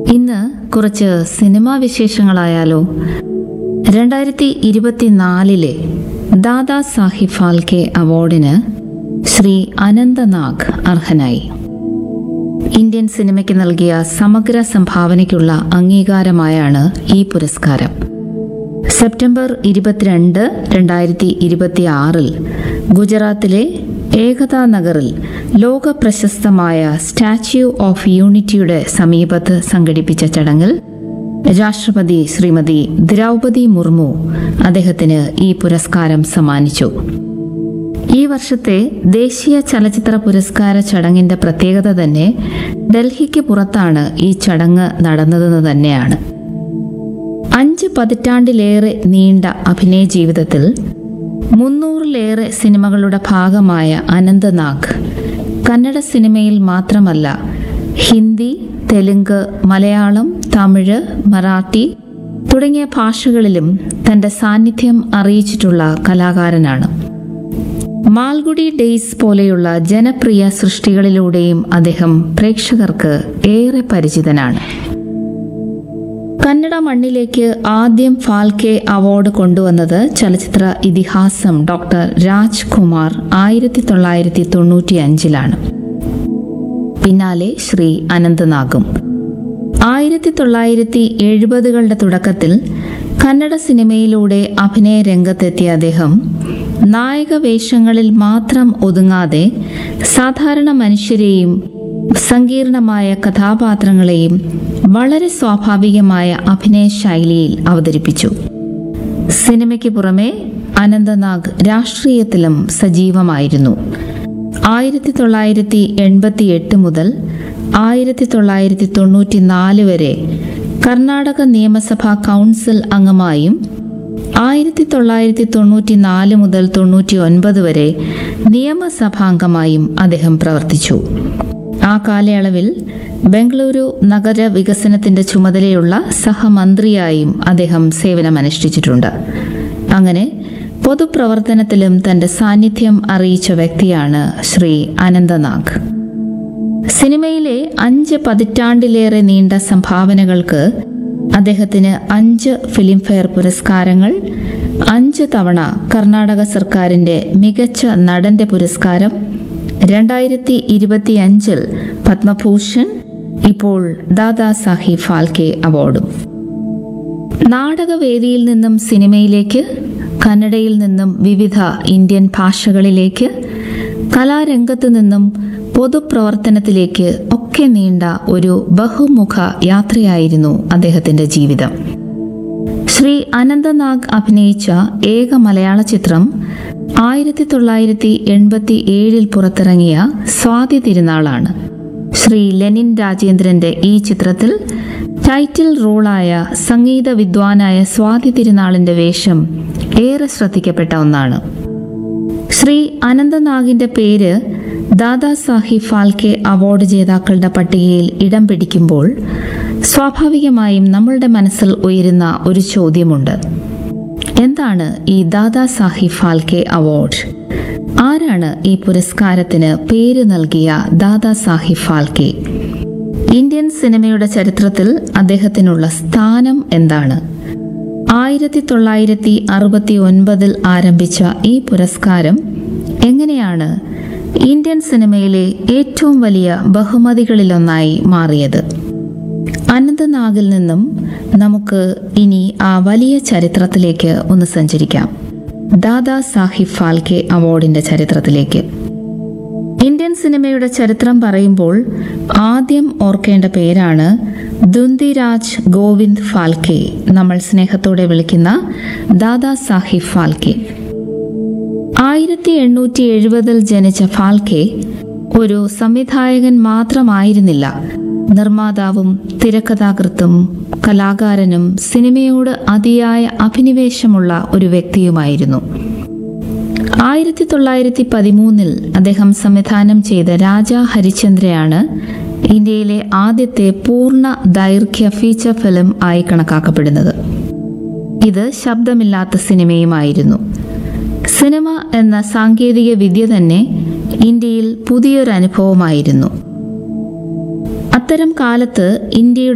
ഇന്ന് കുറച്ച് സിനിമാ വിശേഷങ്ങളായാലോ രണ്ടായിരത്തി ഇരുപത്തിനാലിലെ ദാദാ സാഹിബ് ഫാൽക്കെ അവാർഡിന് ശ്രീ അനന്തനാഗ് അർഹനായി ഇന്ത്യൻ സിനിമയ്ക്ക് നൽകിയ സമഗ്ര സംഭാവനയ്ക്കുള്ള അംഗീകാരമായാണ് ഈ പുരസ്കാരം സെപ്റ്റംബർ ഇരുപത്തിരണ്ട് രണ്ടായിരത്തി ഇരുപത്തി ആറിൽ ഗുജറാത്തിലെ ഏകതാ നഗറിൽ ലോക പ്രശസ്തമായ സ്റ്റാച്യു ഓഫ് യൂണിറ്റിയുടെ സമീപത്ത് സംഘടിപ്പിച്ച ചടങ്ങിൽ രാഷ്ട്രപതി ശ്രീമതി ദ്രൗപതി മുർമു അദ്ദേഹത്തിന് ഈ പുരസ്കാരം സമ്മാനിച്ചു ഈ വർഷത്തെ ദേശീയ ചലച്ചിത്ര പുരസ്കാര ചടങ്ങിന്റെ പ്രത്യേകത തന്നെ ഡൽഹിക്ക് പുറത്താണ് ഈ ചടങ്ങ് നടന്നതെന്ന് തന്നെയാണ് അഞ്ച് പതിറ്റാണ്ടിലേറെ നീണ്ട അഭിനയ ജീവിതത്തിൽ മുന്നൂറിലേറെ സിനിമകളുടെ ഭാഗമായ അനന്തനാഗ് കന്നഡ സിനിമയിൽ മാത്രമല്ല ഹിന്ദി തെലുങ്ക് മലയാളം തമിഴ് മറാഠി തുടങ്ങിയ ഭാഷകളിലും തന്റെ സാന്നിധ്യം അറിയിച്ചിട്ടുള്ള കലാകാരനാണ് മാൽഗുഡി ഡേയ്സ് പോലെയുള്ള ജനപ്രിയ സൃഷ്ടികളിലൂടെയും അദ്ദേഹം പ്രേക്ഷകർക്ക് ഏറെ പരിചിതനാണ് കന്നഡ മണ്ണിലേക്ക് ആദ്യം ഫാൽക്കെ അവാർഡ് കൊണ്ടുവന്നത് ചലച്ചിത്ര ഇതിഹാസം ഡോക്ടർ രാജ്കുമാർ ആയിരത്തി തൊള്ളായിരത്തി തൊണ്ണൂറ്റി അഞ്ചിലാണ് പിന്നാലെ ശ്രീ അനന്തനാഗും ആയിരത്തി തൊള്ളായിരത്തി എഴുപതുകളുടെ തുടക്കത്തിൽ കന്നഡ സിനിമയിലൂടെ അഭിനയ രംഗത്തെത്തിയ അദ്ദേഹം നായക വേഷങ്ങളിൽ മാത്രം ഒതുങ്ങാതെ സാധാരണ മനുഷ്യരെയും സങ്കീർണമായ കഥാപാത്രങ്ങളെയും വളരെ സ്വാഭാവികമായ അഭിനയ ശൈലിയിൽ അവതരിപ്പിച്ചു സിനിമയ്ക്ക് പുറമെ അനന്തനാഗ് രാഷ്ട്രീയത്തിലും സജീവമായിരുന്നു ആയിരത്തി തൊള്ളായിരത്തി എൺപത്തി എട്ട് മുതൽ ആയിരത്തി തൊള്ളായിരത്തി തൊണ്ണൂറ്റി നാല് വരെ കർണാടക നിയമസഭാ കൗൺസിൽ അംഗമായും ആയിരത്തി തൊള്ളായിരത്തി തൊണ്ണൂറ്റി നാല് മുതൽ തൊണ്ണൂറ്റി ഒൻപത് വരെ നിയമസഭാംഗമായും അദ്ദേഹം പ്രവർത്തിച്ചു ആ കാലയളവിൽ ബംഗളൂരു നഗര വികസനത്തിന്റെ ചുമതലയുള്ള സഹമന്ത്രിയായും അദ്ദേഹം സേവനമനുഷ്ഠിച്ചിട്ടുണ്ട് അങ്ങനെ പൊതുപ്രവർത്തനത്തിലും തന്റെ സാന്നിധ്യം അറിയിച്ച വ്യക്തിയാണ് ശ്രീ അനന്തനാഗ് സിനിമയിലെ അഞ്ച് പതിറ്റാണ്ടിലേറെ നീണ്ട സംഭാവനകൾക്ക് അദ്ദേഹത്തിന് അഞ്ച് ഫിലിംഫെയർ പുരസ്കാരങ്ങൾ അഞ്ച് തവണ കർണാടക സർക്കാരിന്റെ മികച്ച നടന്റെ പുരസ്കാരം രണ്ടായിരത്തി ഇരുപത്തിയഞ്ചിൽ പത്മഭൂഷൺ ഇപ്പോൾ ദാദാ സാഹിബ് ഫാൽക്കെ അവാർഡും നാടകവേദിയിൽ നിന്നും സിനിമയിലേക്ക് കന്നഡയിൽ നിന്നും വിവിധ ഇന്ത്യൻ ഭാഷകളിലേക്ക് കലാരംഗത്ത് നിന്നും പൊതുപ്രവർത്തനത്തിലേക്ക് ഒക്കെ നീണ്ട ഒരു ബഹുമുഖ യാത്രയായിരുന്നു അദ്ദേഹത്തിന്റെ ജീവിതം ശ്രീ അനന്തനാഗ് അഭിനയിച്ച ഏക മലയാള ചിത്രം ആയിരത്തി തൊള്ളായിരത്തി എൺപത്തി ഏഴിൽ പുറത്തിറങ്ങിയ സ്വാതി തിരുനാളാണ് ശ്രീ ലെനിൻ രാജേന്ദ്രന്റെ ഈ ചിത്രത്തിൽ ടൈറ്റിൽ റോളായ സംഗീത വിദ്വാനായ സ്വാതി തിരുനാളിന്റെ വേഷം ഏറെ ശ്രദ്ധിക്കപ്പെട്ട ഒന്നാണ് ശ്രീ അനന്തനാഗിന്റെ പേര് ദാദാ സാഹിബ് ഫാൽക്കെ അവാർഡ് ജേതാക്കളുടെ പട്ടികയിൽ ഇടം പിടിക്കുമ്പോൾ സ്വാഭാവികമായും നമ്മളുടെ മനസ്സിൽ ഉയരുന്ന ഒരു ചോദ്യമുണ്ട് എന്താണ് ഈ ദാദാ സാഹിബ് ഫാൽക്കെ അവാർഡ് ആരാണ് ഈ പുരസ്കാരത്തിന് പേര് നൽകിയ ദാദാ സാഹിബ് ഫാൽക്കെ ഇന്ത്യൻ സിനിമയുടെ ചരിത്രത്തിൽ അദ്ദേഹത്തിനുള്ള സ്ഥാനം എന്താണ് ആയിരത്തി തൊള്ളായിരത്തി അറുപത്തി ഒൻപതിൽ ആരംഭിച്ച ഈ പുരസ്കാരം എങ്ങനെയാണ് ഇന്ത്യൻ സിനിമയിലെ ഏറ്റവും വലിയ ബഹുമതികളിലൊന്നായി മാറിയത് അനന്തനാഗിൽ നിന്നും നമുക്ക് ഇനി ആ വലിയ ചരിത്രത്തിലേക്ക് ഒന്ന് സഞ്ചരിക്കാം ദാദാ സാഹിബ് ഫാൽക്കെ അവാർഡിന്റെ ചരിത്രത്തിലേക്ക് ഇന്ത്യൻ സിനിമയുടെ ചരിത്രം പറയുമ്പോൾ ആദ്യം ഓർക്കേണ്ട പേരാണ് ദുന്തിരാജ് ഗോവിന്ദ് ഫാൽക്കെ നമ്മൾ സ്നേഹത്തോടെ വിളിക്കുന്ന ദാദാ സാഹിബ് ഫാൽക്കെ ആയിരത്തി എണ്ണൂറ്റി എഴുപതിൽ ജനിച്ച ഫാൽക്കെ ഒരു സംവിധായകൻ മാത്രമായിരുന്നില്ല നിർമ്മാതാവും തിരക്കഥാകൃത്തും കലാകാരനും സിനിമയോട് അതിയായ അഭിനിവേശമുള്ള ഒരു വ്യക്തിയുമായിരുന്നു ആയിരത്തി തൊള്ളായിരത്തി പതിമൂന്നിൽ അദ്ദേഹം സംവിധാനം ചെയ്ത രാജ ഹരിചന്ദ്രയാണ് ഇന്ത്യയിലെ ആദ്യത്തെ പൂർണ്ണ ദൈർഘ്യ ഫീച്ചർ ഫിലിം ആയി കണക്കാക്കപ്പെടുന്നത് ഇത് ശബ്ദമില്ലാത്ത സിനിമയുമായിരുന്നു സിനിമ എന്ന സാങ്കേതിക വിദ്യ തന്നെ ഇന്ത്യയിൽ പുതിയൊരു അനുഭവമായിരുന്നു അത്തരം കാലത്ത് ഇന്ത്യയുടെ